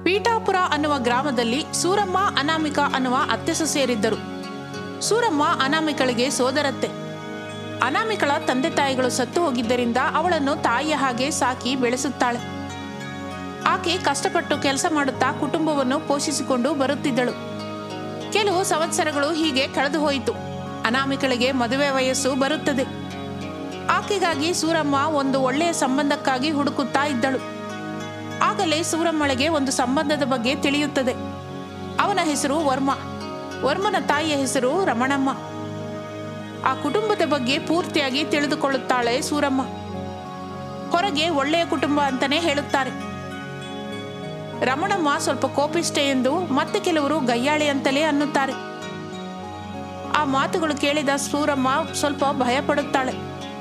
ಪೀಠಾಪುರ ಅನ್ನುವ ಗ್ರಾಮದಲ್ಲಿ ಸೂರಮ್ಮ ಅನಾಮಿಕ ಅನ್ನುವ ಅತ್ತೆ ಸೊಸೆಯರಿದ್ದರು ಸೂರಮ್ಮ ಅನಾಮಿಕಳಿಗೆ ಸೋದರತ್ತೆ ಅನಾಮಿಕಳ ತಂದೆ ತಾಯಿಗಳು ಸತ್ತು ಹೋಗಿದ್ದರಿಂದ ಅವಳನ್ನು ತಾಯಿಯ ಹಾಗೆ ಸಾಕಿ ಬೆಳೆಸುತ್ತಾಳೆ ಆಕೆ ಕಷ್ಟಪಟ್ಟು ಕೆಲಸ ಮಾಡುತ್ತಾ ಕುಟುಂಬವನ್ನು ಪೋಷಿಸಿಕೊಂಡು ಬರುತ್ತಿದ್ದಳು ಕೆಲವು ಸಂವತ್ಸರಗಳು ಹೀಗೆ ಕಳೆದು ಹೋಯಿತು ಅನಾಮಿಕಳಿಗೆ ಮದುವೆ ವಯಸ್ಸು ಬರುತ್ತದೆ ಆಕೆಗಾಗಿ ಸೂರಮ್ಮ ಒಂದು ಒಳ್ಳೆಯ ಸಂಬಂಧಕ್ಕಾಗಿ ಹುಡುಕುತ್ತಾ ಇದ್ದಳು ಆಗಲೇ ಸೂರಮ್ಮಳಿಗೆ ಒಂದು ಸಂಬಂಧದ ಬಗ್ಗೆ ತಿಳಿಯುತ್ತದೆ ಅವನ ಹೆಸರು ವರ್ಮ ವರ್ಮನ ತಾಯಿಯ ಹೆಸರು ರಮಣಮ್ಮ ಆ ಕುಟುಂಬದ ಬಗ್ಗೆ ಪೂರ್ತಿಯಾಗಿ ತಿಳಿದುಕೊಳ್ಳುತ್ತಾಳೆ ಸೂರಮ್ಮ ಹೊರಗೆ ಒಳ್ಳೆಯ ಕುಟುಂಬ ಅಂತಾನೆ ಹೇಳುತ್ತಾರೆ ರಮಣಮ್ಮ ಸ್ವಲ್ಪ ಕೋಪಿಷ್ಟೆ ಎಂದು ಮತ್ತೆ ಕೆಲವರು ಗಯ್ಯಾಳಿ ಅಂತಲೇ ಅನ್ನುತ್ತಾರೆ ಆ ಮಾತುಗಳು ಕೇಳಿದ ಸೂರಮ್ಮ ಸ್ವಲ್ಪ ಭಯಪಡುತ್ತಾಳೆ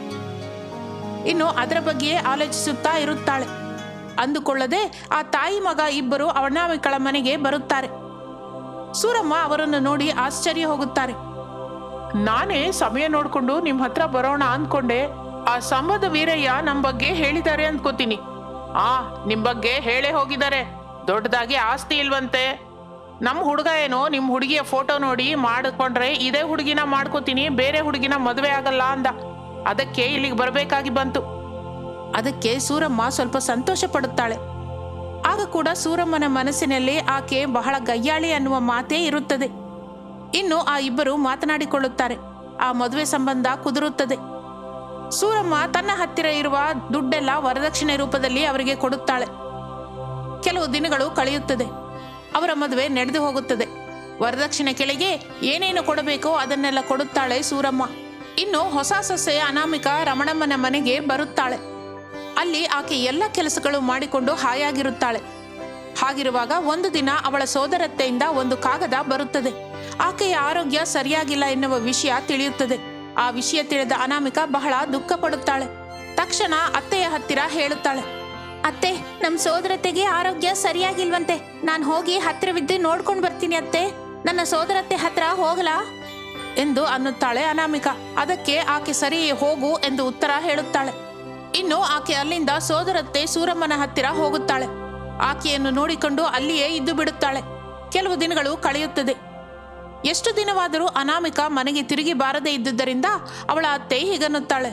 ಇನ್ನು ಅದರ ಬಗ್ಗೆಯೇ ಆಲೋಚಿಸುತ್ತಾ ಇರುತ್ತಾಳೆ ಅಂದುಕೊಳ್ಳದೆ ಆ ತಾಯಿ ಮಗ ಇಬ್ಬರು ಅನಾಮಿಕಳ ಮನೆಗೆ ಬರುತ್ತಾರೆ ಸೂರಮ್ಮ ಅವರನ್ನು ನೋಡಿ ಆಶ್ಚರ್ಯ ಹೋಗುತ್ತಾರೆ ನಾನೇ ಸಮಯ ನೋಡ್ಕೊಂಡು ನಿಮ್ ಹತ್ರ ಬರೋಣ ಅಂದ್ಕೊಂಡೆ ಆ ಸಂಬಂಧ ವೀರಯ್ಯ ನಮ್ ಬಗ್ಗೆ ಹೇಳಿದ್ದಾರೆ ಅಂದ್ಕೋತೀನಿ ಆ ನಿಮ್ ಬಗ್ಗೆ ಹೇಳೇ ಹೋಗಿದ್ದಾರೆ ದೊಡ್ಡದಾಗಿ ಆಸ್ತಿ ಇಲ್ವಂತೆ ನಮ್ ಹುಡುಗ ಏನೋ ನಿಮ್ ಹುಡುಗಿಯ ಫೋಟೋ ನೋಡಿ ಮಾಡಿಕೊಂಡ್ರೆ ಇದೇ ಹುಡುಗಿನ ಮಾಡ್ಕೋತೀನಿ ಬೇರೆ ಹುಡುಗಿನ ಮದುವೆ ಆಗಲ್ಲ ಅಂದ ಅದಕ್ಕೆ ಇಲ್ಲಿಗೆ ಬರಬೇಕಾಗಿ ಬಂತು ಅದಕ್ಕೆ ಸೂರಮ್ಮ ಸ್ವಲ್ಪ ಸಂತೋಷ ಪಡುತ್ತಾಳೆ ಆಗ ಕೂಡ ಸೂರಮ್ಮನ ಮನಸ್ಸಿನಲ್ಲಿ ಆಕೆ ಬಹಳ ಗಯ್ಯಾಳಿ ಅನ್ನುವ ಮಾತೇ ಇರುತ್ತದೆ ಇನ್ನು ಆ ಇಬ್ಬರು ಮಾತನಾಡಿಕೊಳ್ಳುತ್ತಾರೆ ಆ ಮದುವೆ ಸಂಬಂಧ ಕುದುರುತ್ತದೆ ಸೂರಮ್ಮ ತನ್ನ ಹತ್ತಿರ ಇರುವ ದುಡ್ಡೆಲ್ಲ ವರದಕ್ಷಿಣೆ ರೂಪದಲ್ಲಿ ಅವರಿಗೆ ಕೊಡುತ್ತಾಳೆ ಕೆಲವು ದಿನಗಳು ಕಳೆಯುತ್ತದೆ ಅವರ ಮದುವೆ ನಡೆದು ಹೋಗುತ್ತದೆ ವರದಕ್ಷಿಣೆ ಕೆಳಗೆ ಏನೇನು ಕೊಡಬೇಕೋ ಅದನ್ನೆಲ್ಲ ಕೊಡುತ್ತಾಳೆ ಸೂರಮ್ಮ ಇನ್ನು ಹೊಸ ಸೊಸೆ ಅನಾಮಿಕ ರಮಣಮ್ಮನ ಮನೆಗೆ ಬರುತ್ತಾಳೆ ಅಲ್ಲಿ ಆಕೆ ಎಲ್ಲ ಕೆಲಸಗಳು ಮಾಡಿಕೊಂಡು ಹಾಯಾಗಿರುತ್ತಾಳೆ ಹಾಗಿರುವಾಗ ಒಂದು ದಿನ ಅವಳ ಸೋದರತ್ತೆಯಿಂದ ಒಂದು ಕಾಗದ ಬರುತ್ತದೆ ಆಕೆಯ ಆರೋಗ್ಯ ಸರಿಯಾಗಿಲ್ಲ ಎನ್ನುವ ವಿಷಯ ತಿಳಿಯುತ್ತದೆ ಆ ವಿಷಯ ತಿಳಿದ ಅನಾಮಿಕ ಬಹಳ ದುಃಖ ಪಡುತ್ತಾಳೆ ತಕ್ಷಣ ಅತ್ತೆಯ ಹತ್ತಿರ ಹೇಳುತ್ತಾಳೆ ಅತ್ತೆ ನಮ್ ಸೋದರತೆಗೆ ಆರೋಗ್ಯ ಸರಿಯಾಗಿಲ್ವಂತೆ ನಾನು ಹೋಗಿ ಹತ್ತಿರವಿದ್ದು ನೋಡ್ಕೊಂಡು ಬರ್ತೀನಿ ಅತ್ತೆ ನನ್ನ ಸೋದರತ್ತೆ ಹತ್ರ ಹೋಗಲಾ ಎಂದು ಅನ್ನುತ್ತಾಳೆ ಅನಾಮಿಕ ಅದಕ್ಕೆ ಆಕೆ ಸರಿ ಹೋಗು ಎಂದು ಉತ್ತರ ಹೇಳುತ್ತಾಳೆ ಇನ್ನು ಆಕೆ ಅಲ್ಲಿಂದ ಸೋದರತ್ತೆ ಸೂರಮ್ಮನ ಹತ್ತಿರ ಹೋಗುತ್ತಾಳೆ ಆಕೆಯನ್ನು ನೋಡಿಕೊಂಡು ಅಲ್ಲಿಯೇ ಇದ್ದು ಬಿಡುತ್ತಾಳೆ ಕೆಲವು ದಿನಗಳು ಕಳೆಯುತ್ತದೆ ಎಷ್ಟು ದಿನವಾದರೂ ಅನಾಮಿಕ ಮನೆಗೆ ತಿರುಗಿ ಬಾರದೇ ಇದ್ದುದರಿಂದ ಅವಳ ಅತ್ತೆ ಹೀಗನ್ನುತ್ತಾಳೆ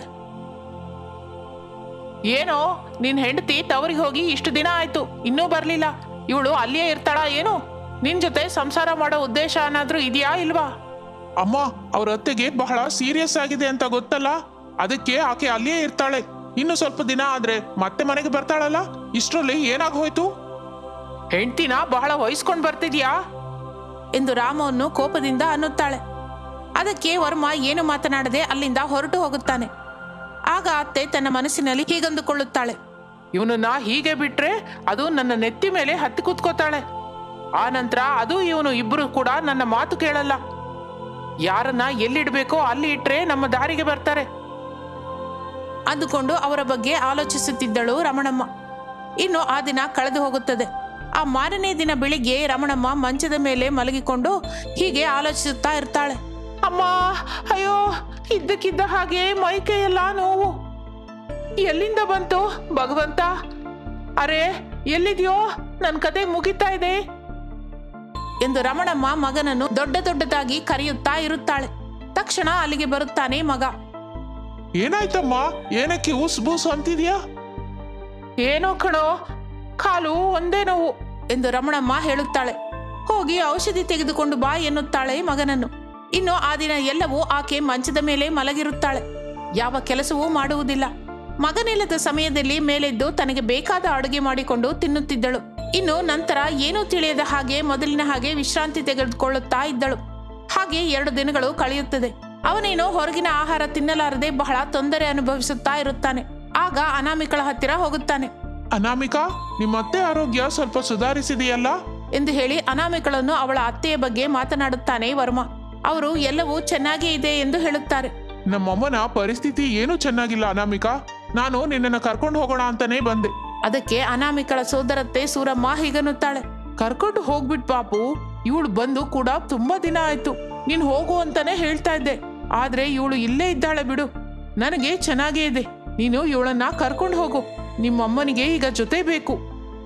ಏನೋ ನಿನ್ ಹೆಂಡತಿ ತವರಿಗೆ ಹೋಗಿ ಇಷ್ಟು ದಿನ ಆಯ್ತು ಇನ್ನೂ ಬರ್ಲಿಲ್ಲ ಇವಳು ಅಲ್ಲಿಯೇ ಇರ್ತಾಳ ಏನು ನಿನ್ ಜೊತೆ ಸಂಸಾರ ಮಾಡೋ ಉದ್ದೇಶ ಏನಾದ್ರೂ ಇದೆಯಾ ಇಲ್ವಾ ಅಮ್ಮ ಅವ್ರ ಅತ್ತೆಗೆ ಬಹಳ ಸೀರಿಯಸ್ ಆಗಿದೆ ಅಂತ ಗೊತ್ತಲ್ಲ ಅದಕ್ಕೆ ಆಕೆ ಅಲ್ಲಿಯೇ ಇರ್ತಾಳೆ ಇನ್ನು ಸ್ವಲ್ಪ ದಿನ ಆದ್ರೆ ಮತ್ತೆ ಮನೆಗೆ ಬರ್ತಾಳಲ್ಲ ಇಷ್ಟರಲ್ಲಿ ಏನಾಗ್ ಹೋಯ್ತು ಹೆಂಡ್ತಿನ ಬಹಳ ವಹಿಸ್ಕೊಂಡ್ ಬರ್ತಿದ್ಯಾ ಎಂದು ರಾಮವನ್ನು ಕೋಪದಿಂದ ಅನ್ನುತ್ತಾಳೆ ಅದಕ್ಕೆ ವರ್ಮ ಏನು ಮಾತನಾಡದೆ ಅಲ್ಲಿಂದ ಹೊರಟು ಹೋಗುತ್ತಾನೆ ಆಗ ಅತ್ತೆ ತನ್ನ ಮನಸ್ಸಿನಲ್ಲಿ ಹೀಗಂದುಕೊಳ್ಳುತ್ತಾಳೆ ಇವನನ್ನ ಹೀಗೆ ಬಿಟ್ರೆ ಅದು ನನ್ನ ನೆತ್ತಿ ಮೇಲೆ ಹತ್ತಿ ಕೂತ್ಕೋತಾಳೆ ಆ ನಂತರ ಅದು ಇವನು ಇಬ್ಬರು ಕೂಡ ನನ್ನ ಮಾತು ಕೇಳಲ್ಲ ಯಾರನ್ನ ಎಲ್ಲಿಡ್ಬೇಕೋ ಅಲ್ಲಿ ಇಟ್ರೆ ನಮ್ಮ ದಾರಿಗೆ ಬರ್ತಾರೆ ಅಂದುಕೊಂಡು ಅವರ ಬಗ್ಗೆ ಆಲೋಚಿಸುತ್ತಿದ್ದಳು ರಮಣಮ್ಮ ಇನ್ನು ಆ ದಿನ ಕಳೆದು ಹೋಗುತ್ತದೆ ಆ ಮಾರನೇ ದಿನ ಬೆಳಿಗ್ಗೆ ರಮಣಮ್ಮ ಮಂಚದ ಮೇಲೆ ಮಲಗಿಕೊಂಡು ಹೀಗೆ ಆಲೋಚಿಸುತ್ತಾ ಇರ್ತಾಳೆ ಅಮ್ಮ ಅಯ್ಯೋ ಇದ್ದಕ್ಕಿದ್ದ ಹಾಗೆ ಮೈಕೈಯೆಲ್ಲ ನೋವು ಎಲ್ಲಿಂದ ಬಂತು ಭಗವಂತ ಅರೆ ಎಲ್ಲಿದ್ಯೋ ನನ್ನ ಕತೆ ಮುಗಿತಾ ಇದೆ ಎಂದು ರಮಣಮ್ಮ ಮಗನನ್ನು ದೊಡ್ಡ ದೊಡ್ಡದಾಗಿ ಕರೆಯುತ್ತಾ ಇರುತ್ತಾಳೆ ತಕ್ಷಣ ಅಲ್ಲಿಗೆ ಬರುತ್ತಾನೆ ಮಗ ಏನಾಯ್ತಮ್ಮ ಏನಕ್ಕೆ ಉಸ್ ಬೂಸ್ ಅಂತಿದ್ಯಾ ಏನೋ ಕಣೋ ಕಾಲು ಒಂದೇ ನೋವು ಎಂದು ರಮಣಮ್ಮ ಹೇಳುತ್ತಾಳೆ ಹೋಗಿ ಔಷಧಿ ತೆಗೆದುಕೊಂಡು ಬಾ ಎನ್ನುತ್ತಾಳೆ ಮಗನನ್ನು ಇನ್ನು ಆ ದಿನ ಎಲ್ಲವೂ ಆಕೆ ಮಂಚದ ಮೇಲೆ ಮಲಗಿರುತ್ತಾಳೆ ಯಾವ ಕೆಲಸವೂ ಮಾಡುವುದಿಲ್ಲ ಮಗನಿಲ್ಲದ ಸಮಯದಲ್ಲಿ ಮೇಲೆದ್ದು ತನಗೆ ಬೇಕಾದ ಅಡುಗೆ ಮಾಡಿಕೊಂಡು ತಿನ್ನುತ್ತಿದ್ದಳು ಇನ್ನು ನಂತರ ಏನೂ ತಿಳಿಯದ ಹಾಗೆ ಮೊದಲಿನ ಹಾಗೆ ವಿಶ್ರಾಂತಿ ತೆಗೆದುಕೊಳ್ಳುತ್ತಾ ಇದ್ದಳು ಹಾಗೆ ಎರಡು ದಿನಗಳು ಕಳೆಯುತ್ತದೆ ಅವನೇನೋ ಹೊರಗಿನ ಆಹಾರ ತಿನ್ನಲಾರದೆ ಬಹಳ ತೊಂದರೆ ಅನುಭವಿಸುತ್ತಾ ಇರುತ್ತಾನೆ ಆಗ ಅನಾಮಿಕಳ ಹತ್ತಿರ ಹೋಗುತ್ತಾನೆ ಅನಾಮಿಕಾ ನಿಮ್ಮ ಅತ್ತೆ ಆರೋಗ್ಯ ಸ್ವಲ್ಪ ಸುಧಾರಿಸಿದೆಯಲ್ಲ ಎಂದು ಹೇಳಿ ಅನಾಮಿಕಳನ್ನು ಅವಳ ಅತ್ತೆಯ ಬಗ್ಗೆ ಮಾತನಾಡುತ್ತಾನೆ ವರ್ಮ ಅವರು ಎಲ್ಲವೂ ಚೆನ್ನಾಗೇ ಇದೆ ಎಂದು ಹೇಳುತ್ತಾರೆ ನಮ್ಮಮ್ಮನ ಪರಿಸ್ಥಿತಿ ಏನೂ ಚೆನ್ನಾಗಿಲ್ಲ ಅನಾಮಿಕಾ ನಾನು ನಿನ್ನನ್ನು ಕರ್ಕೊಂಡು ಹೋಗೋಣ ಅಂತಾನೆ ಬಂದೆ ಅದಕ್ಕೆ ಅನಾಮಿಕಳ ಸೋದರತ್ತೆ ಸೂರಮ್ಮ ಹೀಗನ್ನುತ್ತಾಳೆ ಕರ್ಕೊಂಡು ಹೋಗ್ಬಿಟ್ ಪಾಪು ಇವಳು ಬಂದು ಕೂಡ ತುಂಬಾ ದಿನ ಆಯ್ತು ನೀನ್ ಹೋಗು ಅಂತಾನೆ ಹೇಳ್ತಾ ಇದ್ದೆ ಆದ್ರೆ ಇವಳು ಇಲ್ಲೇ ಇದ್ದಾಳೆ ಬಿಡು ನನಗೆ ಚೆನ್ನಾಗೇ ಇದೆ ನೀನು ಇವಳನ್ನ ಕರ್ಕೊಂಡು ಹೋಗು ನಿಮ್ಮಮ್ಮನಿಗೆ ಈಗ ಜೊತೆ ಬೇಕು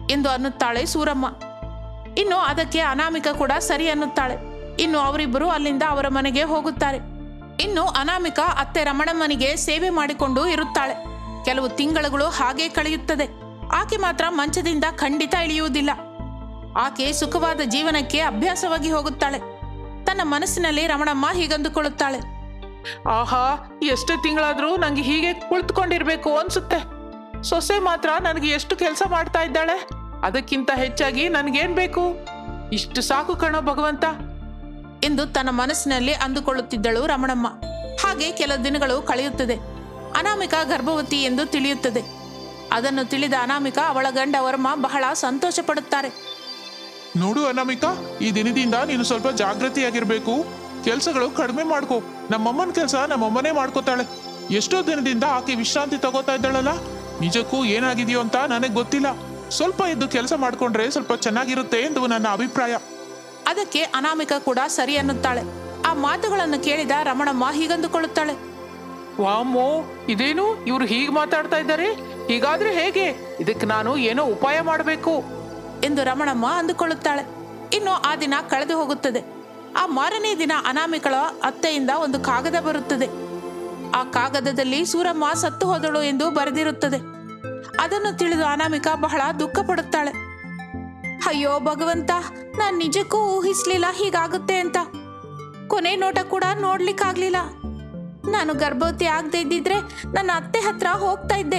ಎಂದು ಅನ್ನುತ್ತಾಳೆ ಸೂರಮ್ಮ ಇನ್ನು ಅದಕ್ಕೆ ಅನಾಮಿಕ ಕೂಡ ಸರಿ ಅನ್ನುತ್ತಾಳೆ ಇನ್ನು ಅವರಿಬ್ಬರು ಅಲ್ಲಿಂದ ಅವರ ಮನೆಗೆ ಹೋಗುತ್ತಾರೆ ಇನ್ನು ಅನಾಮಿಕ ಅತ್ತೆ ರಮಣಮ್ಮನಿಗೆ ಸೇವೆ ಮಾಡಿಕೊಂಡು ಇರುತ್ತಾಳೆ ಕೆಲವು ತಿಂಗಳುಗಳು ಹಾಗೆ ಕಳೆಯುತ್ತದೆ ಆಕೆ ಮಾತ್ರ ಮಂಚದಿಂದ ಖಂಡಿತ ಇಳಿಯುವುದಿಲ್ಲ ಆಕೆ ಸುಖವಾದ ಜೀವನಕ್ಕೆ ಅಭ್ಯಾಸವಾಗಿ ಹೋಗುತ್ತಾಳೆ ತನ್ನ ಮನಸ್ಸಿನಲ್ಲಿ ರಮಣಮ್ಮ ಹೀಗಂದುಕೊಳ್ಳುತ್ತಾಳೆ ಆಹಾ ಎಷ್ಟೇ ತಿಂಗಳಾದ್ರೂ ನಂಗೆ ಹೀಗೆ ಕುಳಿತುಕೊಂಡಿರ್ಬೇಕು ಅನ್ಸುತ್ತೆ ಸೊಸೆ ಮಾತ್ರ ನನಗೆ ಎಷ್ಟು ಕೆಲಸ ಮಾಡ್ತಾ ಇದ್ದಾಳೆ ಅದಕ್ಕಿಂತ ಹೆಚ್ಚಾಗಿ ನನಗೇನ್ ಬೇಕು ಇಷ್ಟು ಸಾಕು ಕಣೋ ಭಗವಂತ ಎಂದು ತನ್ನ ಮನಸ್ಸಿನಲ್ಲಿ ಅಂದುಕೊಳ್ಳುತ್ತಿದ್ದಳು ರಮಣಮ್ಮ ಹಾಗೆ ಕೆಲ ದಿನಗಳು ಕಳೆಯುತ್ತದೆ ಅನಾಮಿಕ ಗರ್ಭವತಿ ಎಂದು ತಿಳಿಯುತ್ತದೆ ಅದನ್ನು ತಿಳಿದ ಅನಾಮಿಕ ಅವಳ ಗಂಡ ವರ್ಮ ಬಹಳ ಸಂತೋಷ ಪಡುತ್ತಾರೆ ನೋಡು ಅನಾಮಿಕಾ ಈ ದಿನದಿಂದ ನೀನು ಸ್ವಲ್ಪ ಜಾಗೃತಿಯಾಗಿರ್ಬೇಕು ಕೆಲ್ಸಗಳು ಕಡಿಮೆ ಮಾಡ್ಕೋ ನಮ್ಮಮ್ಮನ ಕೆಲಸ ನಮ್ಮಮ್ಮನೇ ಮಾಡ್ಕೋತಾಳೆ ಎಷ್ಟೋ ದಿನದಿಂದ ಆಕೆ ವಿಶ್ರಾಂತಿ ತಗೋತಾ ಇದ್ದಾಳಲ್ಲ ನಿಜಕ್ಕೂ ಏನಾಗಿದೆಯೋ ಅಂತ ನನಗೆ ಗೊತ್ತಿಲ್ಲ ಸ್ವಲ್ಪ ಇದ್ದು ಕೆಲಸ ಮಾಡ್ಕೊಂಡ್ರೆ ಸ್ವಲ್ಪ ಚೆನ್ನಾಗಿರುತ್ತೆ ಎಂದು ನನ್ನ ಅಭಿಪ್ರಾಯ ಅದಕ್ಕೆ ಅನಾಮಿಕ ಕೂಡ ಸರಿ ಅನ್ನುತ್ತಾಳೆ ಆ ಮಾತುಗಳನ್ನು ಕೇಳಿದ ರಮಣಮ್ಮ ಹೀಗಂದುಕೊಳ್ಳುತ್ತಾಳೆ ವಾಮೋ ಇದೇನು ಇವ್ರು ಹೀಗೆ ಮಾತಾಡ್ತಾ ಇದ್ದಾರೆ ಹೀಗಾದ್ರೆ ಹೇಗೆ ಇದಕ್ಕೆ ನಾನು ಏನೋ ಉಪಾಯ ಮಾಡಬೇಕು ಎಂದು ರಮಣಮ್ಮ ಅಂದುಕೊಳ್ಳುತ್ತಾಳೆ ಇನ್ನು ಆ ದಿನ ಕಳೆದು ಹೋಗುತ್ತದೆ ಆ ಮಾರನೇ ದಿನ ಅನಾಮಿಕಳ ಅತ್ತೆಯಿಂದ ಒಂದು ಕಾಗದ ಬರುತ್ತದೆ ಆ ಕಾಗದದಲ್ಲಿ ಸೂರಮ್ಮ ಸತ್ತು ಹೋದಳು ಎಂದು ಬರೆದಿರುತ್ತದೆ ಅದನ್ನು ತಿಳಿದು ಅನಾಮಿಕ ಬಹಳ ದುಃಖ ಪಡುತ್ತಾಳೆ ಅಯ್ಯೋ ಭಗವಂತ ನಾನ್ ನಿಜಕ್ಕೂ ಊಹಿಸ್ಲಿಲ್ಲ ಹೀಗಾಗುತ್ತೆ ಅಂತ ಕೊನೆ ನೋಟ ಕೂಡ ನೋಡ್ಲಿಕ್ಕಾಗ್ಲಿಲ್ಲ ನಾನು ಗರ್ಭವತಿ ಆಗದೆ ಇದ್ದಿದ್ರೆ ನನ್ನ ಅತ್ತೆ ಹತ್ರ ಹೋಗ್ತಾ ಇದ್ದೆ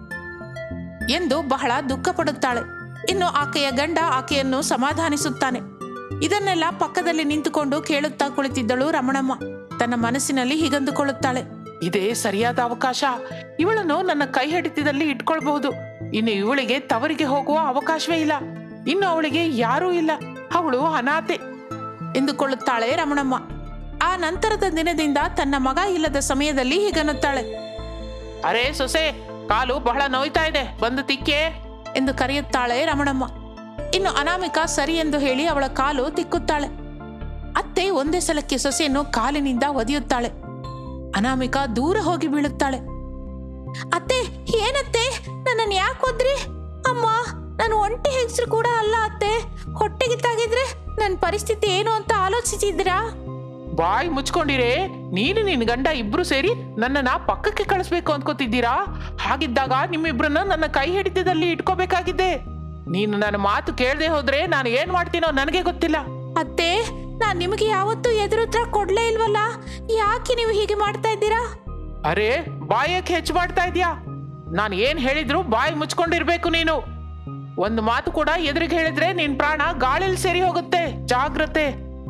ಎಂದು ಬಹಳ ದುಃಖ ಪಡುತ್ತಾಳೆ ಇನ್ನು ಆಕೆಯ ಗಂಡ ಆಕೆಯನ್ನು ಸಮಾಧಾನಿಸುತ್ತಾನೆ ಇದನ್ನೆಲ್ಲ ಪಕ್ಕದಲ್ಲಿ ನಿಂತುಕೊಂಡು ಕೇಳುತ್ತಾ ಕುಳಿತಿದ್ದಳು ರಮಣಮ್ಮ ತನ್ನ ಮನಸ್ಸಿನಲ್ಲಿ ಹೀಗಂದುಕೊಳ್ಳುತ್ತಾಳೆ ಇದೇ ಸರಿಯಾದ ಅವಕಾಶ ಇವಳನ್ನು ನನ್ನ ಕೈ ಹಿಡಿತದಲ್ಲಿ ಇಟ್ಕೊಳ್ಬಹುದು ಇನ್ನು ಇವಳಿಗೆ ತವರಿಗೆ ಹೋಗುವ ಅವಕಾಶವೇ ಇಲ್ಲ ಇನ್ನು ಅವಳಿಗೆ ಯಾರೂ ಇಲ್ಲ ಅವಳು ಅನಾಥೆ ಎಂದುಕೊಳ್ಳುತ್ತಾಳೆ ರಮಣಮ್ಮ ಆ ನಂತರದ ದಿನದಿಂದ ತನ್ನ ಮಗ ಇಲ್ಲದ ಸಮಯದಲ್ಲಿ ಹೀಗನ್ನುತ್ತಾಳೆ ಅರೇ ಸೊಸೆ ಕಾಲು ಬಹಳ ನೋಯ್ತಾ ಇದೆ ಬಂದು ತಿಕ್ಕೆ ಎಂದು ಕರೆಯುತ್ತಾಳೆ ರಮಣಮ್ಮ ಇನ್ನು ಅನಾಮಿಕ ಸರಿ ಎಂದು ಹೇಳಿ ಅವಳ ಕಾಲು ತಿಕ್ಕುತ್ತಾಳೆ ಅತ್ತೆ ಒಂದೇ ಸಲಕ್ಕೆ ಸೊಸೆಯನ್ನು ಕಾಲಿನಿಂದ ಒದೆಯುತ್ತಾಳೆ ಅನಾಮಿಕ ದೂರ ಹೋಗಿ ಬೀಳುತ್ತಾಳೆ ಅತ್ತೆ ಏನತ್ತೆ ನನ್ನನ್ನು ಯಾಕೆ ಒದ್ರಿ ಅಮ್ಮ ನಾನು ಒಂಟಿ ಹೆಂಗಸರು ಕೂಡ ಅಲ್ಲ ಅತ್ತೆ ಹೊಟ್ಟೆಗೆ ತಾಗಿದ್ರೆ ನನ್ನ ಪರಿಸ್ಥಿತಿ ಏನು ಅಂತ ಆಲೋಚಿಸಿದ್ರಾ ಬಾಯ್ ಮುಚ್ಕೊಂಡಿರೇ ನೀನು ನಿನ್ ಗಂಡ ಇಬ್ರು ಸೇರಿ ನನ್ನನ್ನ ಪಕ್ಕಕ್ಕೆ ಕಳಿಸ್ಬೇಕು ಅನ್ಕೋತಿದ್ದೀರಾ ಹಾಗಿದ್ದಾಗ ನಿಮ್ಮಿಬ್ರನ್ನ ನನ್ನ ಕೈ ಹಿಡಿತದಲ್ಲಿ ಇಟ್ಕೋಬೇಕಾಗಿದ್ದೆ ನೀನು ನನ್ನ ಮಾತು ಕೇಳದೆ ಹೋದ್ರೆ ನಾನು ಏನ್ ಮಾಡ್ತೀನೋ ನನಗೆ ಗೊತ್ತಿಲ್ಲ ಅತ್ತೆ ನಾನ್ ನಿಮಗೆ ಯಾವತ್ತೂ ಎದುರುತ್ರ ಕೊಡ್ಲೇ ಇಲ್ವಲ್ಲ ಯಾಕೆ ನೀವು ಹೀಗೆ ಮಾಡ್ತಾ ಇದ್ದೀರಾ ಅರೆ ಬಾಯಕ್ಕೆ ಹೆಚ್ಚು ಮಾಡ್ತಾ ಇದ್ಯಾ ನಾನು ಏನ್ ಹೇಳಿದ್ರು ಬಾಯಿ ಮುಚ್ಕೊಂಡಿರ್ಬೇಕು ನೀನು ಒಂದು ಮಾತು ಕೂಡ ಎದುರಿಗೆ ಹೇಳಿದ್ರೆ ನಿನ್ ಪ್ರಾಣ ಗಾಳಿಲ್ ಸೇರಿ ಹೋಗುತ್ತೆ ಜಾಗ್ರತೆ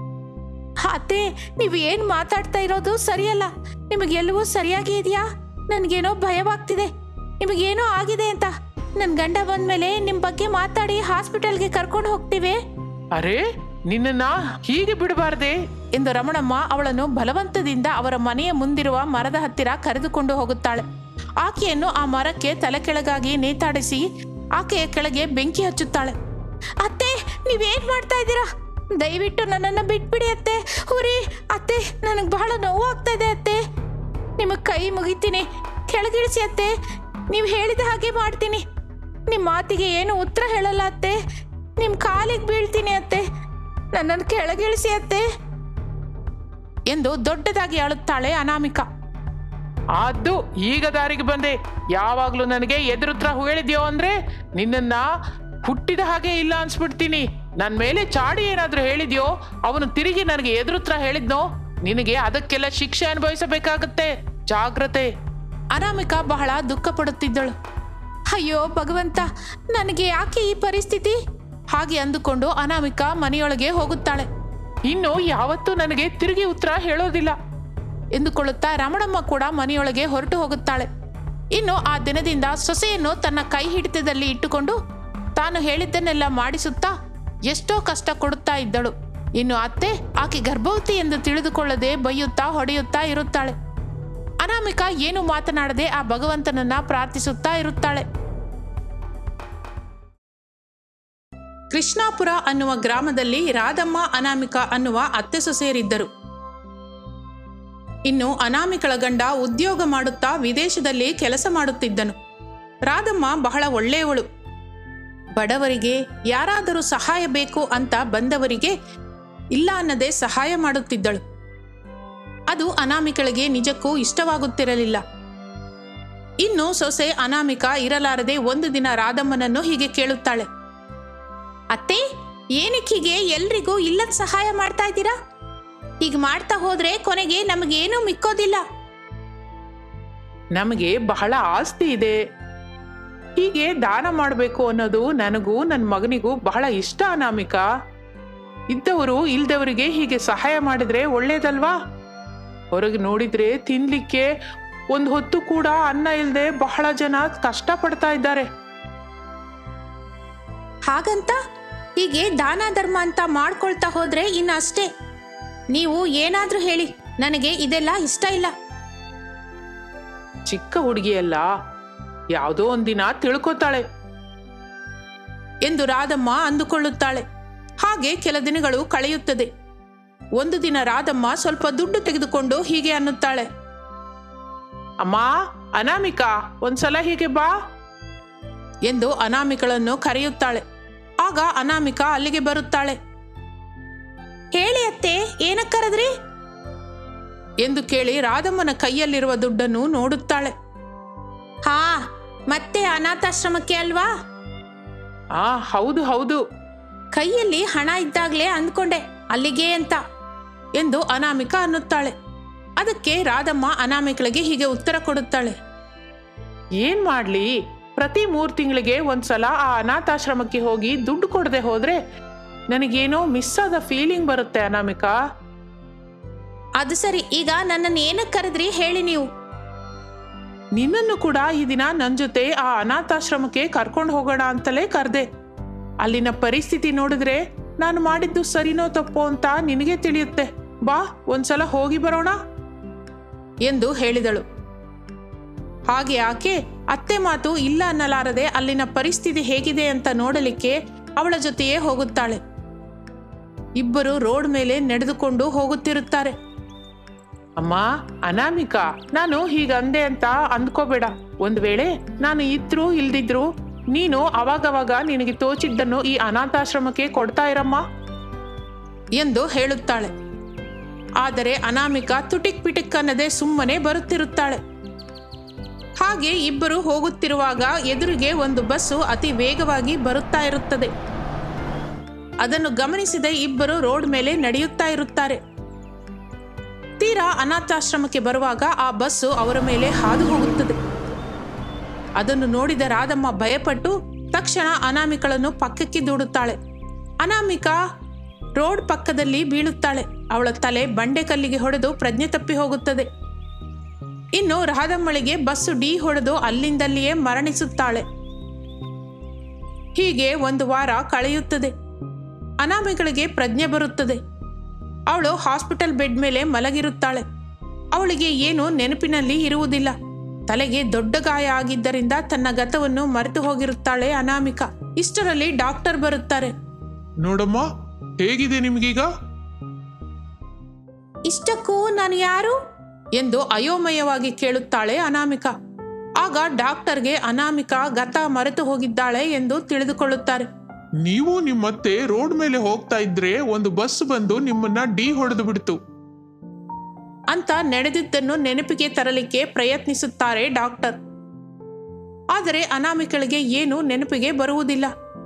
ಅತ್ತೆ ನೀವು ಏನ್ ಮಾತಾಡ್ತಾ ಇರೋದು ಸರಿಯಲ್ಲ ನಿಮಗೆ ಎಲ್ಲವೂ ಸರಿಯಾಗಿ ಇದೆಯಾ ನನ್ಗೇನೋ ಭಯವಾಗ್ತಿದೆ ನಿಮಗೇನೋ ಆಗಿದೆ ಅಂತ ನನ್ ಗಂಡ ಬಂದ್ಮೇಲೆ ನಿಮ್ ಬಗ್ಗೆ ಮಾತಾಡಿ ಹಾಸ್ಪಿಟಲ್ಗೆ ಕರ್ಕೊಂಡು ಹೋಗ್ತೀವಿ ಅರೆ ನಿನ್ನನ್ನ ಹೀಗೆ ಬಿಡಬಾರ್ದೆ ಎಂದು ರಮಣಮ್ಮ ಅವಳನ್ನು ಬಲವಂತದಿಂದ ಅವರ ಮನೆಯ ಮುಂದಿರುವ ಮರದ ಹತ್ತಿರ ಕರೆದುಕೊಂಡು ಹೋಗುತ್ತಾಳೆ ಆಕೆಯನ್ನು ಆ ಮರಕ್ಕೆ ತಲೆ ಕೆಳಗಾಗಿ ನೇತಾಡಿಸಿ ಆಕೆಯ ಕೆಳಗೆ ಬೆಂಕಿ ಹಚ್ಚುತ್ತಾಳೆ ಅತ್ತೆ ನೀವೇನ್ ಮಾಡ್ತಾ ಇದ್ದೀರಾ ದಯವಿಟ್ಟು ನನ್ನನ್ನು ಬಿಟ್ಬಿಡಿ ಅತ್ತೆ ಹುರಿ ಅತ್ತೆ ನನಗೆ ಬಹಳ ನೋವಾಗ್ತಾ ಇದೆ ಅತ್ತೆ ನಿಮಗೆ ಕೈ ಮುಗಿತೀನಿ ಕೆಳಗಿಳಿಸಿ ಅತ್ತೆ ನೀವು ಹೇಳಿದ ಹಾಗೆ ಮಾಡ್ತೀನಿ ನಿಮ್ಮ ಮಾತಿಗೆ ಏನು ಉತ್ತರ ಹೇಳಲ್ಲ ಅತ್ತೆ ನಿಮ್ಮ ಕಾಲಿಗೆ ಬೀಳ್ತೀನಿ ಅತ್ತೆ ನನ್ನನ್ನು ಕೆಳಗಿಳಿಸಿ ಅತ್ತೆ ಎಂದು ದೊಡ್ಡದಾಗಿ ಅಳುತ್ತಾಳೆ ಅನಾಮಿಕ ಅದು ಈಗ ದಾರಿಗೆ ಬಂದೆ ಯಾವಾಗ್ಲೂ ನನಗೆ ಎದುರುತ್ರ ಹೇಳಿದ್ಯೋ ಅಂದ್ರೆ ನಿನ್ನನ್ನ ಹುಟ್ಟಿದ ಹಾಗೆ ಇಲ್ಲ ಅನ್ಸ್ಬಿಡ್ತೀನಿ ನನ್ ಮೇಲೆ ಚಾಡಿ ಏನಾದ್ರೂ ಹೇಳಿದ್ಯೋ ಅವನು ತಿರುಗಿ ನನಗೆ ಎದುರುತ್ರ ಹೇಳಿದ್ನೋ ನಿನಗೆ ಅದಕ್ಕೆಲ್ಲ ಶಿಕ್ಷೆ ಅನುಭವಿಸಬೇಕಾಗತ್ತೆ ಜಾಗ್ರತೆ ಅನಾಮಿಕ ಬಹಳ ದುಃಖ ಪಡುತ್ತಿದ್ದಳು ಅಯ್ಯೋ ಭಗವಂತ ನನಗೆ ಯಾಕೆ ಈ ಪರಿಸ್ಥಿತಿ ಹಾಗೆ ಅಂದುಕೊಂಡು ಅನಾಮಿಕ ಮನೆಯೊಳಗೆ ಹೋಗುತ್ತಾಳೆ ಇನ್ನು ಯಾವತ್ತೂ ನನಗೆ ತಿರುಗಿ ಉತ್ತರ ಹೇಳೋದಿಲ್ಲ ಎಂದುಕೊಳ್ಳುತ್ತಾ ರಮಣಮ್ಮ ಕೂಡ ಮನೆಯೊಳಗೆ ಹೊರಟು ಹೋಗುತ್ತಾಳೆ ಇನ್ನು ಆ ದಿನದಿಂದ ಸೊಸೆಯನ್ನು ತನ್ನ ಕೈ ಹಿಡಿತದಲ್ಲಿ ಇಟ್ಟುಕೊಂಡು ತಾನು ಹೇಳಿದ್ದನ್ನೆಲ್ಲ ಮಾಡಿಸುತ್ತಾ ಎಷ್ಟೋ ಕಷ್ಟ ಕೊಡುತ್ತಾ ಇದ್ದಳು ಇನ್ನು ಅತ್ತೆ ಆಕೆ ಗರ್ಭವತಿ ಎಂದು ತಿಳಿದುಕೊಳ್ಳದೆ ಬೈಯುತ್ತಾ ಹೊಡೆಯುತ್ತಾ ಇರುತ್ತಾಳೆ ಅನಾಮಿಕ ಏನು ಮಾತನಾಡದೆ ಆ ಭಗವಂತನನ್ನ ಪ್ರಾರ್ಥಿಸುತ್ತಾ ಇರುತ್ತಾಳೆ ಕೃಷ್ಣಾಪುರ ಅನ್ನುವ ಗ್ರಾಮದಲ್ಲಿ ರಾಧಮ್ಮ ಅನಾಮಿಕ ಅನ್ನುವ ಅತ್ತೆ ಸೊಸೆಯರಿದ್ದರು ಇನ್ನು ಅನಾಮಿಕಳ ಗಂಡ ಉದ್ಯೋಗ ಮಾಡುತ್ತಾ ವಿದೇಶದಲ್ಲಿ ಕೆಲಸ ಮಾಡುತ್ತಿದ್ದನು ರಾಧಮ್ಮ ಬಹಳ ಒಳ್ಳೆಯವಳು ಬಡವರಿಗೆ ಯಾರಾದರೂ ಸಹಾಯ ಬೇಕು ಅಂತ ಬಂದವರಿಗೆ ಇಲ್ಲ ಅನ್ನದೆ ಸಹಾಯ ಮಾಡುತ್ತಿದ್ದಳು ಅದು ಅನಾಮಿಕಳಿಗೆ ನಿಜಕ್ಕೂ ಇಷ್ಟವಾಗುತ್ತಿರಲಿಲ್ಲ ಇನ್ನು ಸೊಸೆ ಅನಾಮಿಕ ಇರಲಾರದೆ ಒಂದು ದಿನ ರಾಧಮ್ಮನನ್ನು ಹೀಗೆ ಕೇಳುತ್ತಾಳೆ ಅತ್ತೆ ಏನಕ್ಕೆ ಹೀಗೆ ಎಲ್ರಿಗೂ ಇಲ್ಲದ ಸಹಾಯ ಮಾಡ್ತಾ ಇದ್ದೀರಾ ಹೀಗೆ ಮಾಡ್ತಾ ಹೋದ್ರೆ ಕೊನೆಗೆ ನಮಗೇನೂ ಮಿಕ್ಕೋದಿಲ್ಲ ನಮಗೆ ಬಹಳ ಆಸ್ತಿ ಇದೆ ಹೀಗೆ ದಾನ ಮಾಡಬೇಕು ಅನ್ನೋದು ನನಗೂ ನನ್ನ ಮಗನಿಗೂ ಬಹಳ ಇಷ್ಟ ಅನಾಮಿಕ ಇದ್ದವರು ಇಲ್ದವರಿಗೆ ಹೀಗೆ ಸಹಾಯ ಮಾಡಿದ್ರೆ ಒಳ್ಳೇದಲ್ವಾ ಹೊರಗೆ ನೋಡಿದ್ರೆ ತಿನ್ಲಿಕ್ಕೆ ಒಂದು ಹೊತ್ತು ಕೂಡ ಅನ್ನ ಇಲ್ಲದೆ ಬಹಳ ಜನ ಕಷ್ಟ ಪಡ್ತಾ ಇದ್ದಾರೆ ಹಾಗಂತ ಹೀಗೆ ದಾನ ಧರ್ಮ ಅಂತ ಮಾಡ್ಕೊಳ್ತಾ ಹೋದ್ರೆ ಇನ್ನು ಅಷ್ಟೇ ನೀವು ಏನಾದ್ರೂ ಹೇಳಿ ನನಗೆ ಇದೆಲ್ಲ ಇಷ್ಟ ಇಲ್ಲ ಚಿಕ್ಕ ಹುಡುಗಿಯಲ್ಲ ಯಾವುದೋ ಒಂದಿನ ತಿಳ್ಕೊತಾಳೆ ಎಂದು ರಾಧಮ್ಮ ಅಂದುಕೊಳ್ಳುತ್ತಾಳೆ ಹಾಗೆ ಕೆಲ ದಿನಗಳು ಕಳೆಯುತ್ತದೆ ಒಂದು ದಿನ ರಾಧಮ್ಮ ಸ್ವಲ್ಪ ದುಡ್ಡು ತೆಗೆದುಕೊಂಡು ಹೀಗೆ ಅನ್ನುತ್ತಾಳೆ ಅಮ್ಮ ಅನಾಮಿಕಾ ಒಂದ್ಸಲ ಹೀಗೆ ಬಾ ಎಂದು ಅನಾಮಿಕಳನ್ನು ಕರೆಯುತ್ತಾಳೆ ಆಗ ಅನಾಮಿಕ ಅಲ್ಲಿಗೆ ಬರುತ್ತಾಳೆ ಹೇಳಿ ಅತ್ತೆ ಏನಕ್ಕೆ ಕರೆದ್ರಿ ಎಂದು ಕೇಳಿ ರಾಧಮ್ಮನ ಕೈಯಲ್ಲಿರುವ ದುಡ್ಡನ್ನು ನೋಡುತ್ತಾಳೆ ಹಾ ಮತ್ತೆ ಅನಾಥಾಶ್ರಮಕ್ಕೆ ಅಲ್ವಾ ಆ ಹೌದು ಹೌದು ಕೈಯಲ್ಲಿ ಹಣ ಇದ್ದಾಗಲೇ ಅಂದ್ಕೊಂಡೆ ಅಲ್ಲಿಗೆ ಅಂತ ಎಂದು ಅನಾಮಿಕ ಅನ್ನುತ್ತಾಳೆ ಅದಕ್ಕೆ ರಾಧಮ್ಮ ಅನಾಮಿಕಳಿಗೆ ಹೀಗೆ ಉತ್ತರ ಕೊಡುತ್ತಾಳೆ ಏನ್ ಮಾಡ್ಲಿ ಪ್ರತಿ ಮೂರ್ ತಿಂಗಳಿಗೆ ಒಂದ್ಸಲ ಆ ಅನಾಥಾಶ್ರಮಕ್ಕೆ ಹೋಗಿ ದುಡ್ಡು ಕೊಡದೆ ಹೋದ್ರೆ ನನಗೇನೋ ಮಿಸ್ ಆದ ಫೀಲಿಂಗ್ ಬರುತ್ತೆ ಅನಾಮಿಕಾ ಅದು ಸರಿ ಈಗ ನನ್ನನ್ನು ಏನಕ್ಕೆ ಕರೆದ್ರಿ ಹೇಳಿ ನೀವು ನಿನ್ನನ್ನು ಕೂಡ ಈ ದಿನ ನನ್ನ ಜೊತೆ ಆ ಅನಾಥಾಶ್ರಮಕ್ಕೆ ಕರ್ಕೊಂಡು ಹೋಗೋಣ ಅಂತಲೇ ಕರೆದೆ ಅಲ್ಲಿನ ಪರಿಸ್ಥಿತಿ ನೋಡಿದ್ರೆ ನಾನು ಮಾಡಿದ್ದು ಸರಿನೋ ತಪ್ಪೋ ಅಂತ ನಿನಗೆ ತಿಳಿಯುತ್ತೆ ಬಾ ಒಂದ್ಸಲ ಹೋಗಿ ಬರೋಣ ಎಂದು ಹೇಳಿದಳು ಹಾಗೆ ಆಕೆ ಅತ್ತೆ ಮಾತು ಇಲ್ಲ ಅನ್ನಲಾರದೆ ಅಲ್ಲಿನ ಪರಿಸ್ಥಿತಿ ಹೇಗಿದೆ ಅಂತ ನೋಡಲಿಕ್ಕೆ ಅವಳ ಜೊತೆಯೇ ಹೋಗುತ್ತಾಳೆ ಇಬ್ಬರು ರೋಡ್ ಮೇಲೆ ನಡೆದುಕೊಂಡು ಹೋಗುತ್ತಿರುತ್ತಾರೆ ಅಮ್ಮ ಅನಾಮಿಕಾ ನಾನು ಹೀಗಂದೆ ಅಂತ ಅಂದ್ಕೋಬೇಡ ಒಂದ್ ವೇಳೆ ನಾನು ಇದ್ರು ಇಲ್ದಿದ್ರು ನೀನು ಅವಾಗವಾಗ ನಿನಗೆ ತೋಚಿದ್ದನ್ನು ಈ ಅನಾಥಾಶ್ರಮಕ್ಕೆ ಕೊಡ್ತಾ ಇರಮ್ಮ ಎಂದು ಹೇಳುತ್ತಾಳೆ ಆದರೆ ಅನಾಮಿಕ ತುಟಿಕ್ ಪಿಟಿಕ್ ಅನ್ನದೆ ಸುಮ್ಮನೆ ಬರುತ್ತಿರುತ್ತಾಳೆ ಹಾಗೆ ಇಬ್ಬರು ಹೋಗುತ್ತಿರುವಾಗ ಎದುರಿಗೆ ಒಂದು ಬಸ್ಸು ಅತಿ ವೇಗವಾಗಿ ಬರುತ್ತಾ ಇರುತ್ತದೆ ಅದನ್ನು ಗಮನಿಸಿದ ಇಬ್ಬರು ರೋಡ್ ಮೇಲೆ ನಡೆಯುತ್ತಾ ಇರುತ್ತಾರೆ ತೀರಾ ಅನಾಥಾಶ್ರಮಕ್ಕೆ ಬರುವಾಗ ಆ ಬಸ್ಸು ಅವರ ಮೇಲೆ ಹಾದು ಹೋಗುತ್ತದೆ ಅದನ್ನು ನೋಡಿದ ರಾಧಮ್ಮ ಭಯಪಟ್ಟು ತಕ್ಷಣ ಅನಾಮಿಕಳನ್ನು ಪಕ್ಕಕ್ಕೆ ದೂಡುತ್ತಾಳೆ ಅನಾಮಿಕಾ ರೋಡ್ ಪಕ್ಕದಲ್ಲಿ ಬೀಳುತ್ತಾಳೆ ಅವಳ ತಲೆ ಬಂಡೆಕಲ್ಲಿಗೆ ಹೊಡೆದು ಪ್ರಜ್ಞೆ ತಪ್ಪಿ ಹೋಗುತ್ತದೆ ಇನ್ನು ರಾಧಮ್ಮಳಿಗೆ ಬಸ್ಸು ಡಿ ಹೊಡೆದು ಅಲ್ಲಿಂದಲ್ಲಿಯೇ ಮರಣಿಸುತ್ತಾಳೆ ಹೀಗೆ ಒಂದು ವಾರ ಕಳೆಯುತ್ತದೆ ಅನಾಮಿಗಳಿಗೆ ಪ್ರಜ್ಞೆ ಬರುತ್ತದೆ ಅವಳು ಹಾಸ್ಪಿಟಲ್ ಬೆಡ್ ಮೇಲೆ ಮಲಗಿರುತ್ತಾಳೆ ಅವಳಿಗೆ ಏನು ನೆನಪಿನಲ್ಲಿ ಇರುವುದಿಲ್ಲ ತಲೆಗೆ ದೊಡ್ಡ ಗಾಯ ಆಗಿದ್ದರಿಂದ ತನ್ನ ಗತವನ್ನು ಮರೆತು ಹೋಗಿರುತ್ತಾಳೆ ಅನಾಮಿಕ ಇಷ್ಟರಲ್ಲಿ ಡಾಕ್ಟರ್ ಬರುತ್ತಾರೆ ನೋಡಮ್ಮ ಹೇಗಿದೆ ನಿಮ್ಗೀಗ ಇಷ್ಟಕ್ಕೂ ನಾನು ಯಾರು ಎಂದು ಅಯೋಮಯವಾಗಿ ಕೇಳುತ್ತಾಳೆ ಅನಾಮಿಕ ಆಗ ಡಾಕ್ಟರ್ಗೆ ಅನಾಮಿಕ ಗತ ಮರೆತು ಹೋಗಿದ್ದಾಳೆ ಎಂದು ತಿಳಿದುಕೊಳ್ಳುತ್ತಾರೆ ನೀವು ನಿಮ್ಮತ್ತೆ ರೋಡ್ ಮೇಲೆ ಹೋಗ್ತಾ ಇದ್ರೆ ಒಂದು ಬಸ್ ಬಂದು ನಿಮ್ಮನ್ನ ಡಿ ಹೊಡೆದು ಬಿಡ್ತು ಅಂತ ನಡೆದಿದ್ದನ್ನು ನೆನಪಿಗೆ ತರಲಿಕ್ಕೆ ಪ್ರಯತ್ನಿಸುತ್ತಾರೆ ಡಾಕ್ಟರ್ ಆದರೆ ಅನಾಮಿಕಳಿಗೆ ಏನು ನೆನಪಿಗೆ ಬರುವುದಿಲ್ಲ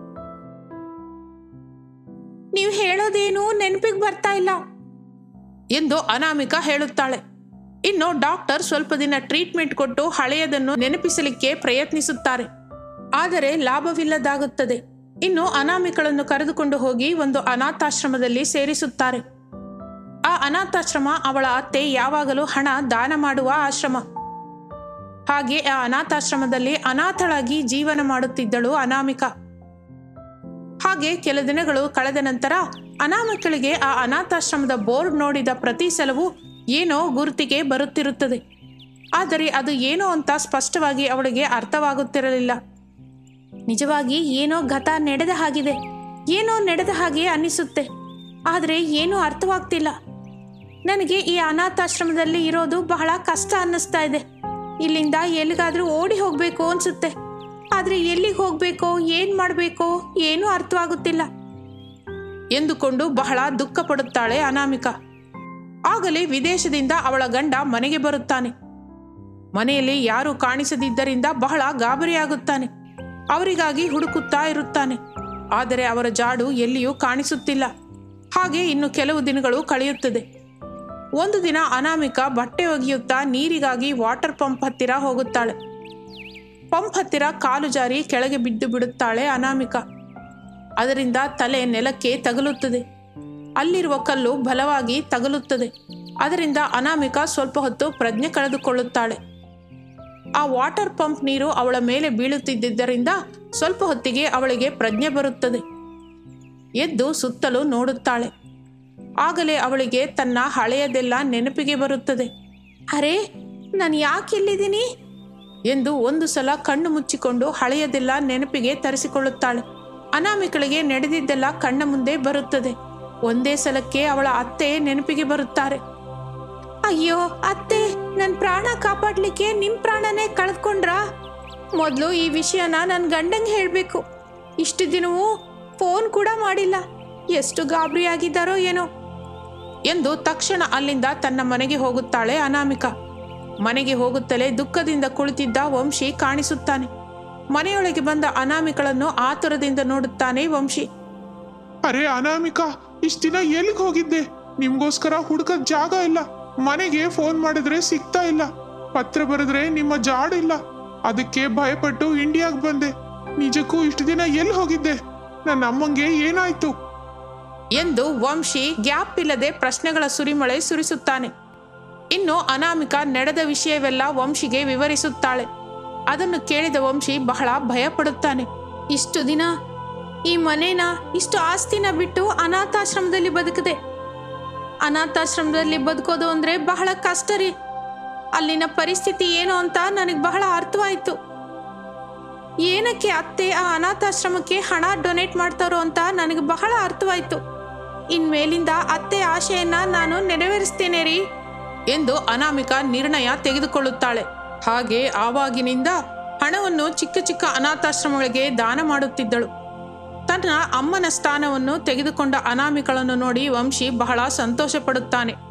ನೀವು ಹೇಳೋದೇನು ನೆನಪಿಗೆ ಬರ್ತಾ ಇಲ್ಲ ಎಂದು ಅನಾಮಿಕ ಹೇಳುತ್ತಾಳೆ ಇನ್ನು ಡಾಕ್ಟರ್ ಸ್ವಲ್ಪ ದಿನ ಟ್ರೀಟ್ಮೆಂಟ್ ಕೊಟ್ಟು ಹಳೆಯದನ್ನು ನೆನಪಿಸಲಿಕ್ಕೆ ಪ್ರಯತ್ನಿಸುತ್ತಾರೆ ಆದರೆ ಲಾಭವಿಲ್ಲದಾಗುತ್ತದೆ ಇನ್ನು ಅನಾಮಿಕಳನ್ನು ಕರೆದುಕೊಂಡು ಹೋಗಿ ಒಂದು ಅನಾಥಾಶ್ರಮದಲ್ಲಿ ಸೇರಿಸುತ್ತಾರೆ ಆ ಅನಾಥಾಶ್ರಮ ಅವಳ ಅತ್ತೆ ಯಾವಾಗಲೂ ಹಣ ದಾನ ಮಾಡುವ ಆಶ್ರಮ ಹಾಗೆ ಆ ಅನಾಥಾಶ್ರಮದಲ್ಲಿ ಅನಾಥಳಾಗಿ ಜೀವನ ಮಾಡುತ್ತಿದ್ದಳು ಅನಾಮಿಕ ಹಾಗೆ ಕೆಲ ದಿನಗಳು ಕಳೆದ ನಂತರ ಅನಾಮಿಕಳಿಗೆ ಆ ಅನಾಥಾಶ್ರಮದ ಬೋರ್ಡ್ ನೋಡಿದ ಪ್ರತಿ ಸಲವೂ ಏನೋ ಗುರುತಿಗೆ ಬರುತ್ತಿರುತ್ತದೆ ಆದರೆ ಅದು ಏನೋ ಅಂತ ಸ್ಪಷ್ಟವಾಗಿ ಅವಳಿಗೆ ಅರ್ಥವಾಗುತ್ತಿರಲಿಲ್ಲ ನಿಜವಾಗಿ ಏನೋ ಗತ ನಡೆದ ಹಾಗಿದೆ ಏನೋ ನಡೆದ ಹಾಗೆ ಅನ್ನಿಸುತ್ತೆ ಆದರೆ ಏನೂ ಅರ್ಥವಾಗ್ತಿಲ್ಲ ನನಗೆ ಈ ಅನಾಥಾಶ್ರಮದಲ್ಲಿ ಇರೋದು ಬಹಳ ಕಷ್ಟ ಅನ್ನಿಸ್ತಾ ಇದೆ ಇಲ್ಲಿಂದ ಎಲ್ಲಿಗಾದ್ರೂ ಓಡಿ ಹೋಗಬೇಕು ಅನ್ಸುತ್ತೆ ಆದ್ರೆ ಎಲ್ಲಿಗೆ ಹೋಗ್ಬೇಕೋ ಏನ್ ಮಾಡ್ಬೇಕೋ ಏನೂ ಅರ್ಥವಾಗುತ್ತಿಲ್ಲ ಎಂದುಕೊಂಡು ಬಹಳ ದುಃಖ ಪಡುತ್ತಾಳೆ ಅನಾಮಿಕಾ ಆಗಲೇ ವಿದೇಶದಿಂದ ಅವಳ ಗಂಡ ಮನೆಗೆ ಬರುತ್ತಾನೆ ಮನೆಯಲ್ಲಿ ಯಾರು ಕಾಣಿಸದಿದ್ದರಿಂದ ಬಹಳ ಗಾಬರಿಯಾಗುತ್ತಾನೆ ಅವರಿಗಾಗಿ ಹುಡುಕುತ್ತಾ ಇರುತ್ತಾನೆ ಆದರೆ ಅವರ ಜಾಡು ಎಲ್ಲಿಯೂ ಕಾಣಿಸುತ್ತಿಲ್ಲ ಹಾಗೆ ಇನ್ನು ಕೆಲವು ದಿನಗಳು ಕಳೆಯುತ್ತದೆ ಒಂದು ದಿನ ಅನಾಮಿಕಾ ಬಟ್ಟೆ ಒಗೆಯುತ್ತಾ ನೀರಿಗಾಗಿ ವಾಟರ್ ಪಂಪ್ ಹತ್ತಿರ ಹೋಗುತ್ತಾಳೆ ಪಂಪ್ ಹತ್ತಿರ ಕಾಲು ಜಾರಿ ಕೆಳಗೆ ಬಿದ್ದು ಬಿಡುತ್ತಾಳೆ ಅನಾಮಿಕಾ ಅದರಿಂದ ತಲೆ ನೆಲಕ್ಕೆ ತಗುಲುತ್ತದೆ ಅಲ್ಲಿರುವ ಕಲ್ಲು ಬಲವಾಗಿ ತಗುಲುತ್ತದೆ ಅದರಿಂದ ಅನಾಮಿಕಾ ಸ್ವಲ್ಪ ಹೊತ್ತು ಪ್ರಜ್ಞೆ ಕಳೆದುಕೊಳ್ಳುತ್ತಾಳೆ ಆ ವಾಟರ್ ಪಂಪ್ ನೀರು ಅವಳ ಮೇಲೆ ಬೀಳುತ್ತಿದ್ದರಿಂದ ಸ್ವಲ್ಪ ಹೊತ್ತಿಗೆ ಅವಳಿಗೆ ಪ್ರಜ್ಞೆ ಬರುತ್ತದೆ ಎದ್ದು ಸುತ್ತಲೂ ನೋಡುತ್ತಾಳೆ ಆಗಲೇ ಅವಳಿಗೆ ತನ್ನ ಹಳೆಯದೆಲ್ಲ ನೆನಪಿಗೆ ಬರುತ್ತದೆ ಅರೆ ನಾನು ಯಾಕೆ ಇಲ್ಲಿದ್ದೀನಿ ಎಂದು ಒಂದು ಸಲ ಕಣ್ಣು ಮುಚ್ಚಿಕೊಂಡು ಹಳೆಯದೆಲ್ಲ ನೆನಪಿಗೆ ತರಿಸಿಕೊಳ್ಳುತ್ತಾಳೆ ಅನಾಮಿಕಳಿಗೆ ನಡೆದಿದ್ದೆಲ್ಲ ಕಣ್ಣ ಮುಂದೆ ಬರುತ್ತದೆ ಒಂದೇ ಸಲಕ್ಕೆ ಅವಳ ಅತ್ತೆ ನೆನಪಿಗೆ ಬರುತ್ತಾರೆ ಅಯ್ಯೋ ಅತ್ತೆ ನನ್ನ ಪ್ರಾಣ ಕಾಪಾಡ್ಲಿಕ್ಕೆ ನಿಮ್ಮ ಪ್ರಾಣನೇ ಕಳೆದ್ಕೊಂಡ್ರಾ ಮೊದಲು ಈ ವಿಷಯನ ನನ್ನ ಗಂಡಂಗೆ ಹೇಳಬೇಕು ಇಷ್ಟು ದಿನವೂ ಫೋನ್ ಕೂಡ ಮಾಡಿಲ್ಲ ಎಷ್ಟು ಗಾಬರಿಯಾಗಿದ್ದಾರೋ ಏನೋ ಎಂದು ತಕ್ಷಣ ಅಲ್ಲಿಂದ ತನ್ನ ಮನೆಗೆ ಹೋಗುತ್ತಾಳೆ ಅನಾಮಿಕಾ ಮನೆಗೆ ಹೋಗುತ್ತಲೇ ದುಃಖದಿಂದ ಕುಳಿತಿದ್ದ ವಂಶಿ ಕಾಣಿಸುತ್ತಾನೆ ಮನೆಯೊಳಗೆ ಬಂದ ಅನಾಮಿಕಳನ್ನು ಆತುರದಿಂದ ನೋಡುತ್ತಾನೆ ವಂಶಿ ಅರೆ ಅನಾಮಿಕಾ ಇಷ್ಟ ದಿನ ಎಲ್ಲಿಗೆ ಹೋಗಿದ್ದೆ ನಿಮ್ಗೋಸ್ಕರ ಹುಡುಕಕ್ ಜಾಗ ಇಲ್ಲ ಮನೆಗೆ ಫೋನ್ ಮಾಡಿದ್ರೆ ಸಿಗ್ತಾ ಇಲ್ಲ ಪತ್ರ ಬರೆದ್ರೆ ನಿಮ್ಮ ಜಾಡಿಲ್ಲ ಅದಕ್ಕೆ ಭಯಪಟ್ಟು ಇಂಡಿಯಾಗ್ ಬಂದೆ ನಿಜಕ್ಕೂ ಇಷ್ಟು ದಿನ ಎಲ್ಲಿ ಹೋಗಿದ್ದೆ ನನ್ನ ಅಮ್ಮಂಗೆ ಏನಾಯ್ತು ಎಂದು ವಂಶಿ ಗ್ಯಾಪ್ ಇಲ್ಲದೆ ಪ್ರಶ್ನೆಗಳ ಸುರಿಮಳೆ ಸುರಿಸುತ್ತಾನೆ ಇನ್ನು ಅನಾಮಿಕಾ ನಡೆದ ವಿಷಯವೆಲ್ಲ ವಂಶಿಗೆ ವಿವರಿಸುತ್ತಾಳೆ ಅದನ್ನು ಕೇಳಿದ ವಂಶಿ ಬಹಳ ಭಯಪಡುತ್ತಾನೆ ಇಷ್ಟು ದಿನ ಈ ಮನೇನ ಇಷ್ಟು ಆಸ್ತಿನ ಬಿಟ್ಟು ಅನಾಥಾಶ್ರಮದಲ್ಲಿ ಬದುಕಿದೆ ಅನಾಥಾಶ್ರಮದಲ್ಲಿ ಬದುಕೋದು ಅಂದರೆ ಬಹಳ ಕಷ್ಟ ರೀ ಅಲ್ಲಿನ ಪರಿಸ್ಥಿತಿ ಏನು ಅಂತ ನನಗೆ ಬಹಳ ಅರ್ಥವಾಯಿತು ಏನಕ್ಕೆ ಅತ್ತೆ ಆ ಅನಾಥಾಶ್ರಮಕ್ಕೆ ಹಣ ಡೊನೇಟ್ ಮಾಡ್ತಾರೋ ಅಂತ ನನಗೆ ಬಹಳ ಅರ್ಥವಾಯಿತು ಇನ್ಮೇಲಿಂದ ಅತ್ತೆ ಆಶೆಯನ್ನ ನಾನು ನೆರವೇರಿಸ್ತೇನೆ ರೀ ಎಂದು ಅನಾಮಿಕಾ ನಿರ್ಣಯ ತೆಗೆದುಕೊಳ್ಳುತ್ತಾಳೆ ಹಾಗೆ ಆವಾಗಿನಿಂದ ಹಣವನ್ನು ಚಿಕ್ಕ ಚಿಕ್ಕ ಅನಾಥಾಶ್ರಮಗಳಿಗೆ ದಾನ ಮಾಡುತ್ತಿದ್ದಳು ತನ್ನ ಅಮ್ಮನ ಸ್ಥಾನವನ್ನು ತೆಗೆದುಕೊಂಡ ಅನಾಮಿಕಳನ್ನು ನೋಡಿ ವಂಶಿ ಬಹಳ ಸಂತೋಷ ಪಡುತ್ತಾನೆ